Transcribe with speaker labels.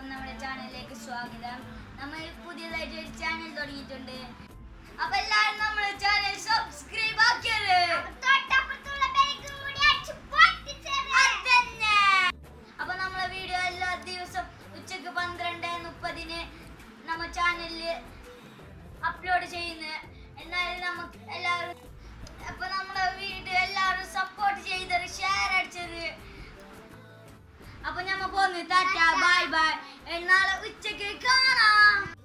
Speaker 1: എല്ലാവർക്കും നമ്മുടെ ചാനലിലേക്ക് സ്വാഗതം നമ്മൾ പുതിയതായിട്ട് ഒരു ചാനൽ തുടങ്ങിയിട്ടുണ്ട് അപ്പൊ എല്ലാവരും നമ്മുടെ ചാനൽ സബ്സ്ക്രൈബ് ആക്കിയത് അതന്നെ. അപ്പൊ നമ്മളെ വീഡിയോ എല്ലാ ദിവസവും ഉച്ചക്ക് പന്ത്രണ്ട് മുപ്പതിന് നമ്മ ചാനലിൽ അപ്ലോഡ് ചെയ്യുന്നത് എന്നാലും നമുക്ക് എല്ലാവരും അപ്പൊ നമ്മളെ വീഡിയോ എല്ലാവരും സപ്പോർട്ട് ചെയ്തത് ഷെയർ അടിച്ചത് അപ്പൊ ഞമ്മ പോന്നു ടാറ്റ ബൈ ബൈ നാളെ ഉച്ചക്ക് കാണാം